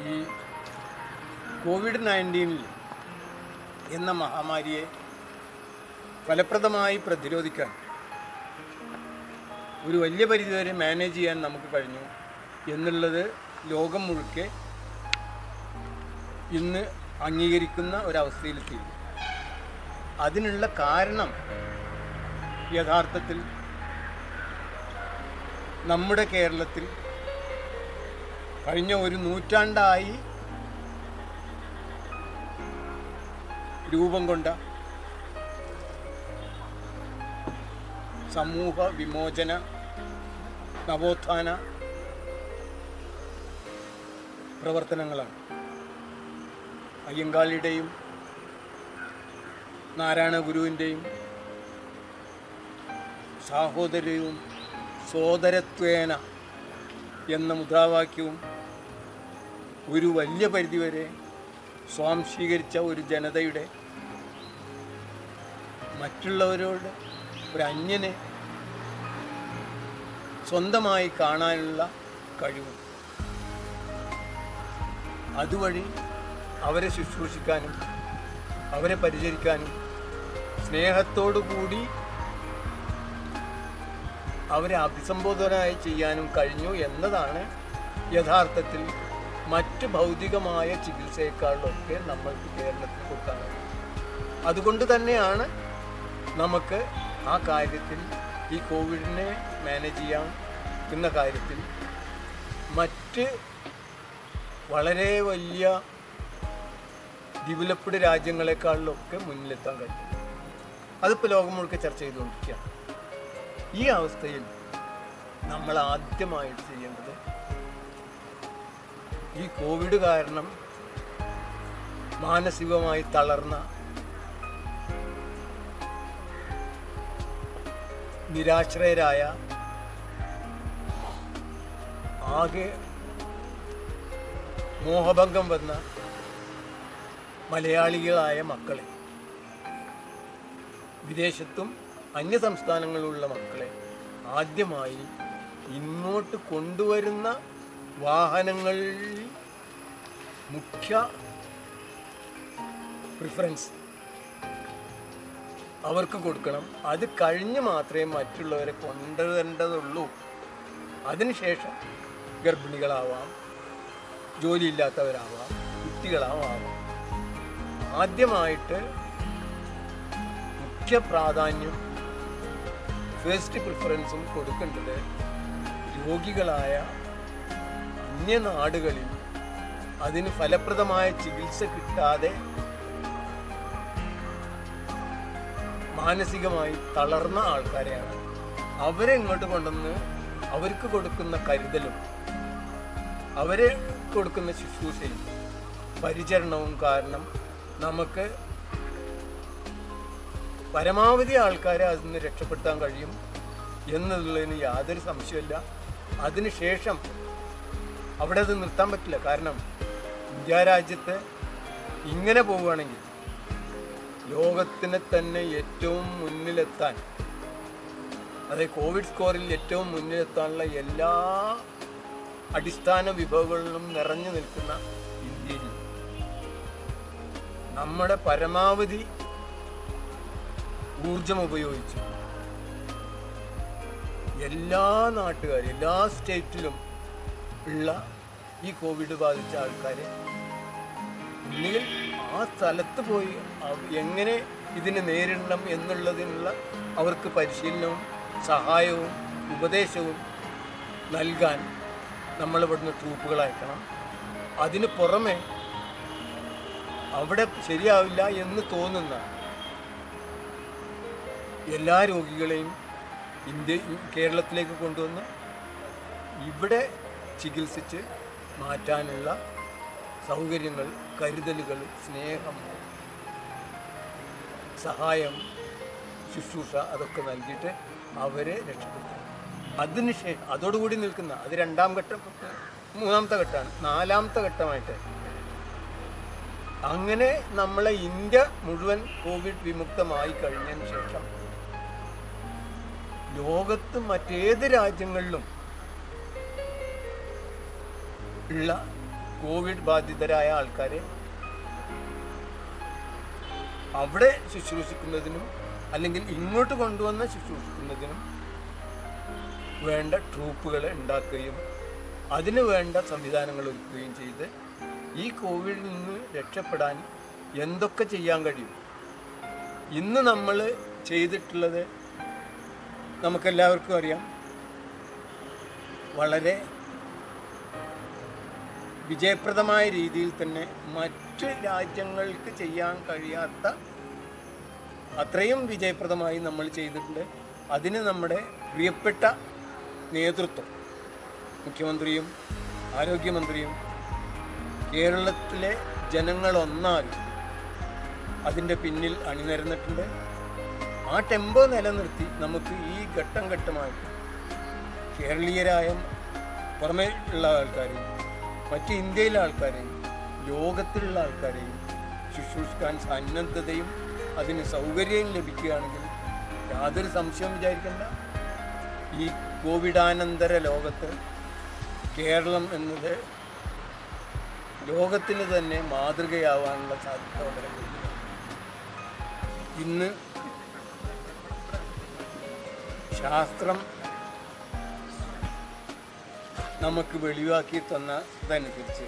ഈ കോവിഡ് നയൻറ്റീനിൽ എന്ന മഹാമാരിയെ ഫലപ്രദമായി പ്രതിരോധിക്കാൻ ഒരു വലിയ പരിധിവരെ മാനേജ് ചെയ്യാൻ നമുക്ക് കഴിഞ്ഞു എന്നുള്ളത് ലോകം മുഴുക്കെ ഇന്ന് അംഗീകരിക്കുന്ന ഒരവസ്ഥയിലെത്തി അതിനുള്ള കാരണം യഥാർത്ഥത്തിൽ നമ്മുടെ കേരളത്തിൽ കഴിഞ്ഞ ഒരു നൂറ്റാണ്ടായി രൂപം കൊണ്ട സമൂഹ വിമോചന നവോത്ഥാന പ്രവർത്തനങ്ങളാണ് അയ്യങ്കാളിയുടെയും നാരായണ ഗുരുവിൻ്റെയും സാഹോദര്യവും സോദരത്വേന എന്ന മുദ്രാവാക്യവും ഒരു വലിയ പരിധിവരെ സ്വാംശീകരിച്ച ഒരു ജനതയുടെ മറ്റുള്ളവരോട് ഒരു അന്യനെ സ്വന്തമായി കാണാനുള്ള കഴിവ് അതുവഴി അവരെ ശുശ്രൂഷിക്കാനും അവരെ പരിചരിക്കാനും സ്നേഹത്തോടു കൂടി അവരെ അഭിസംബോധന ചെയ്യാനും കഴിഞ്ഞു എന്നതാണ് യഥാർത്ഥത്തിൽ മറ്റ് ഭൗതികമായ ചികിത്സയെക്കാളൊക്കെ നമ്മൾക്ക് കേരളത്തിൽ കൊടുക്കാൻ കഴിയും അതുകൊണ്ട് തന്നെയാണ് നമുക്ക് ആ കാര്യത്തിൽ ഈ കോവിഡിനെ മാനേജ് ചെയ്യാൻ എന്ന കാര്യത്തിൽ മറ്റ് വളരെ വലിയ ഡെവലപ്ഡ് രാജ്യങ്ങളെക്കാളിലൊക്കെ മുന്നിലെത്താൻ കഴിയും അതിപ്പോൾ ലോകം മുഴുക്കെ ചർച്ച ചെയ്തുകൊണ്ടിരിക്കുകയാണ് ഈ അവസ്ഥയിൽ നമ്മൾ ആദ്യമായിട്ട് ചെയ്യേണ്ടത് ഈ കോവിഡ് കാരണം മാനസികമായി തളർന്ന നിരാശ്രയരായ ആകെ മോഹഭംഗം വന്ന മലയാളികളായ മക്കളെ വിദേശത്തും അന്യ സംസ്ഥാനങ്ങളിലുള്ള മക്കളെ ആദ്യമായി ഇങ്ങോട്ട് കൊണ്ടുവരുന്ന വാഹനങ്ങളിൽ മുഖ്യ പ്രിഫറൻസ് അവർക്ക് കൊടുക്കണം അത് കഴിഞ്ഞ് മാത്രമേ മറ്റുള്ളവരെ കൊണ്ടുവരേണ്ടതുള്ളൂ അതിനുശേഷം ഗർഭിണികളാവാം ജോലിയില്ലാത്തവരാവാം കുട്ടികളാവാം ആദ്യമായിട്ട് മുഖ്യ പ്രാധാന്യം ഫസ്റ്റ് പ്രിഫറൻസും കൊടുക്കേണ്ടത് രോഗികളായ അന്യനാടുകളിൽ അതിന് ഫലപ്രദമായ ചികിത്സ കിട്ടാതെ മാനസികമായി തളർന്ന ആൾക്കാരെയാണ് അവരെ ഇങ്ങോട്ട് കൊണ്ടുവന്ന് അവർക്ക് കൊടുക്കുന്ന കരുതലും അവരെ കൊടുക്കുന്ന ശുശ്രൂഷയും പരിചരണവും കാരണം നമുക്ക് പരമാവധി ആൾക്കാരെ അതിൽ നിന്ന് രക്ഷപ്പെടുത്താൻ കഴിയും എന്നുള്ളതിന് യാതൊരു സംശയമില്ല അതിനുശേഷം അവിടെ അത് നിർത്താൻ പറ്റില്ല കാരണം ഇന്ത്യ രാജ്യത്ത് ഇങ്ങനെ പോവുകയാണെങ്കിൽ ലോകത്തിനെ തന്നെ ഏറ്റവും മുന്നിലെത്താൻ അതായത് കോവിഡ് സ്കോറിൽ ഏറ്റവും മുന്നിലെത്താനുള്ള എല്ലാ അടിസ്ഥാന വിഭവങ്ങളിലും നിറഞ്ഞു നിൽക്കുന്ന ഇന്ത്യയിൽ നമ്മുടെ പരമാവധി ഊർജം ഉപയോഗിച്ച് എല്ലാ നാട്ടുകാരും എല്ലാ സ്റ്റേറ്റിലും ഉള്ള ഈ കോവിഡ് ബാധിച്ച ആൾക്കാരെ ഒന്നുകിൽ ആ സ്ഥലത്ത് പോയി അവ- എങ്ങനെ ഇതിനെ നേരിടണം എന്നുള്ളതിനുള്ള അവർക്ക് പരിശീലനവും സഹായവും ഉപദേശവും നൽകാൻ നമ്മൾ ഇവിടുന്ന് ട്രൂപ്പുകൾ അയക്കണം അതിന് പുറമെ അവിടെ ശരിയാവില്ല എന്ന് തോന്നുന്ന എല്ലാ രോഗികളെയും ഇന്ത്യ കേരളത്തിലേക്ക് കൊണ്ടുവന്ന് ഇവിടെ ചികിത്സിച്ച് മാറ്റാനുള്ള സൗകര്യങ്ങൾ കരുതലുകൾ സ്നേഹം സഹായം ശുശ്രൂഷ അതൊക്കെ നൽകിയിട്ട് അവരെ രക്ഷപ്പെടുത്തും അതിനുശേഷം അതോടുകൂടി നിൽക്കുന്ന അത് രണ്ടാം ഘട്ടം മൂന്നാമത്തെ ഘട്ടമാണ് നാലാമത്തെ ഘട്ടമായിട്ട് അങ്ങനെ നമ്മളെ ഇന്ത്യ മുഴുവൻ കോവിഡ് വിമുക്തമായി കഴിഞ്ഞതിന് ശേഷം ലോകത്ത് മറ്റേത് രാജ്യങ്ങളിലും ഉള്ള കോവിഡ് ബാധിതരായ ആൾക്കാരെ അവിടെ ശുശ്രൂഷിക്കുന്നതിനും അല്ലെങ്കിൽ ഇങ്ങോട്ട് കൊണ്ടുവന്ന് ശുശ്രൂഷിക്കുന്നതിനും വേണ്ട ട്രൂപ്പുകളെ ഉണ്ടാക്കുകയും അതിന് വേണ്ട സംവിധാനങ്ങൾ ഒരുക്കുകയും ചെയ്ത് ഈ കോവിഡിൽ നിന്ന് രക്ഷപ്പെടാൻ എന്തൊക്കെ ചെയ്യാൻ കഴിയും ഇന്ന് നമ്മൾ ചെയ്തിട്ടുള്ളത് നമുക്കെല്ലാവർക്കും അറിയാം വളരെ വിജയപ്രദമായ രീതിയിൽ തന്നെ മറ്റ് രാജ്യങ്ങൾക്ക് ചെയ്യാൻ കഴിയാത്ത അത്രയും വിജയപ്രദമായി നമ്മൾ ചെയ്തിട്ടുണ്ട് അതിന് നമ്മുടെ പ്രിയപ്പെട്ട നേതൃത്വം മുഖ്യമന്ത്രിയും ആരോഗ്യമന്ത്രിയും കേരളത്തിലെ ജനങ്ങളൊന്നാകെ അതിൻ്റെ പിന്നിൽ അണിനിരന്നിട്ടുണ്ട് ആ ടെമ്പോ നിലനിർത്തി നമുക്ക് ഈ ഘട്ടം ഘട്ടമായിട്ട് കേരളീയരായ പുറമേ ഉള്ള ആൾക്കാരെയും മറ്റ് ഇന്ത്യയിലെ ആൾക്കാരെയും ലോകത്തിലുള്ള ആൾക്കാരെയും ശുശ്രൂഷിക്കാൻ സന്നദ്ധതയും അതിന് സൗകര്യവും ലഭിക്കുകയാണെങ്കിൽ യാതൊരു സംശയവും വിചാരിക്കേണ്ട ഈ കോവിഡാനന്തര ലോകത്ത് കേരളം എന്നത് ലോകത്തിന് തന്നെ മാതൃകയാവാനുള്ള സാധ്യത വളരെ കൂടുതലാണ് ഇന്ന് ശാസ്ത്രം നമുക്ക് വെളിവാക്കി തന്നതനുസരിച്ച്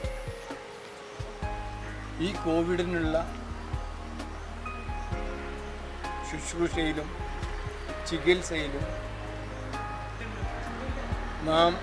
ഈ കോവിഡിനുള്ള ശുശ്രൂഷയിലും ചികിത്സയിലും നാം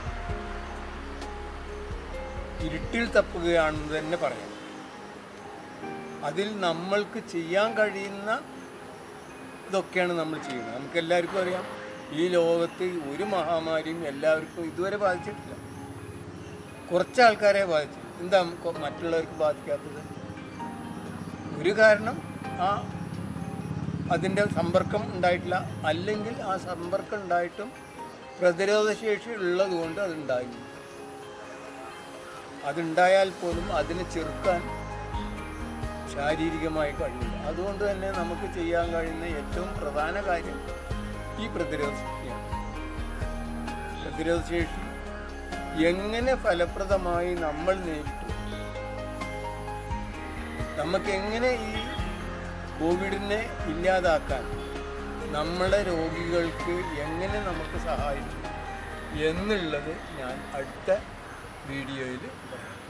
ഇരുട്ടിൽ തപ്പുകയാണെന്ന് തന്നെ പറയാം അതിൽ നമ്മൾക്ക് ചെയ്യാൻ കഴിയുന്ന ഇതൊക്കെയാണ് നമ്മൾ ചെയ്യുന്നത് നമുക്ക് എല്ലാവർക്കും അറിയാം ഈ ലോകത്ത് ഒരു മഹാമാരിയും എല്ലാവർക്കും ഇതുവരെ ബാധിച്ചിട്ടില്ല കുറച്ച് ആൾക്കാരെ ബാധിച്ചു എന്താ കൊ- മറ്റുള്ളവർക്ക് ബാധിക്കാത്തത് ഒരു കാരണം ആ അതിൻ്റെ സമ്പർക്കം ഉണ്ടായിട്ടില്ല അല്ലെങ്കിൽ ആ സമ്പർക്കം ഉണ്ടായിട്ടും പ്രതിരോധശേഷി ഉള്ളത് കൊണ്ട് അതുണ്ടായി അതുണ്ടായാൽ പോലും അതിനെ ചെറുക്കാൻ ശാരീരികമായി കഴിയില്ല അതുകൊണ്ട് തന്നെ നമുക്ക് ചെയ്യാൻ കഴിയുന്ന ഏറ്റവും പ്രധാന കാര്യം ഈ പ്രതിരോധ ശക്തിയാണ് പ്രതിരോധശേഷി എങ്ങനെ ഫലപ്രദമായി നമ്മൾ നേരിട്ടു നമുക്ക് എങ്ങനെ ഈ കോവിഡിനെ ഇല്ലാതാക്കാൻ നമ്മളെ രോഗികൾക്ക് എങ്ങനെ നമുക്ക് സഹായിച്ചു എന്നുള്ളത് ഞാൻ അടുത്ത വീഡിയോയിൽ പറയാം